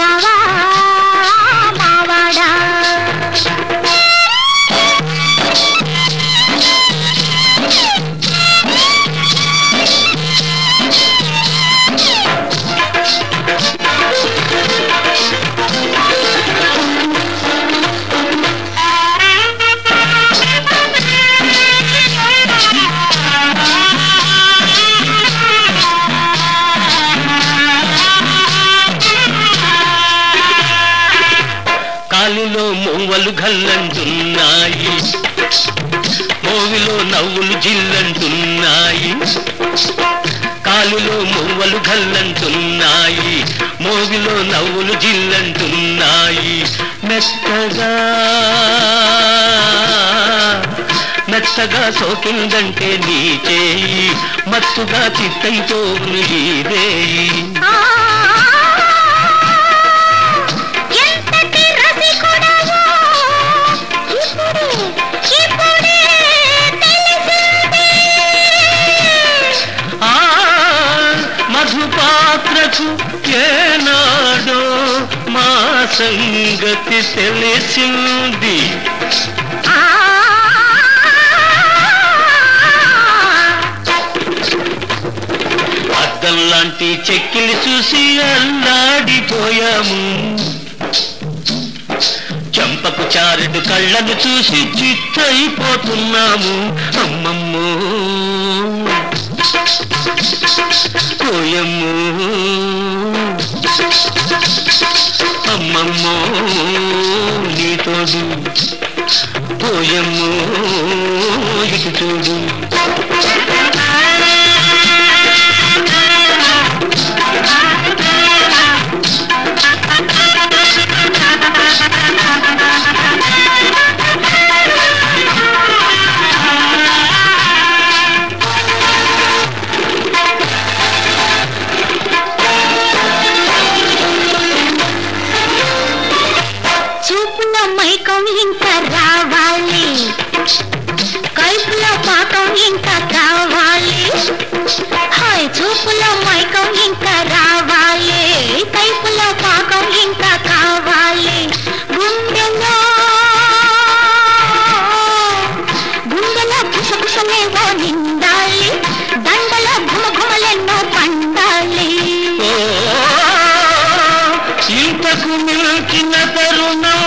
రావా మావాడా కాలిలో మూవలు గల్లంటున్నాయి మోవిలో నవ్వులు జిల్లంటున్నాయి కాలులో మువ్వలు గల్లంటున్నాయి మోవిలో నవ్వులు జిల్లంటున్నాయి మెత్తగా మెత్తగా సోకిందంటే నీ చేయి మత్తుగా చిత్తైపోను ఈ రేయి ఆ, ఎంతటి రసికుడవో ఇప్పుడే, ఇప్పుడే తెలిసింది. ఆ మధుపాత్రకు ఏనాడో మా సంగతి తెలిసింది ఆ, అద్దం లాంటి చెక్కిలి చూసి అల్లాడిపోయాము చంపకు చారెడు కళ్ళను చూసి చిత్తైపోతున్నాము అమ్మమ్మో పోయమ్మో అమ్మమ్మో నీ తోడు పోయమ్మో ఇటు చూడు చూపులో మైకం ఇంకా రావాలి కైపులో పాకం ఇంకా కావాలి హాయ్ చూపులో మైకం ఇంకా రావాలి కైపులో పాకం ఇంకా కావాలి గుండెలో గుండెలో గుసగుసలేవో నిండాలి దండలో ఘుమఘుమలెన్నో పండాలి ఓ ఇంతకు మిల్కిన తరుణం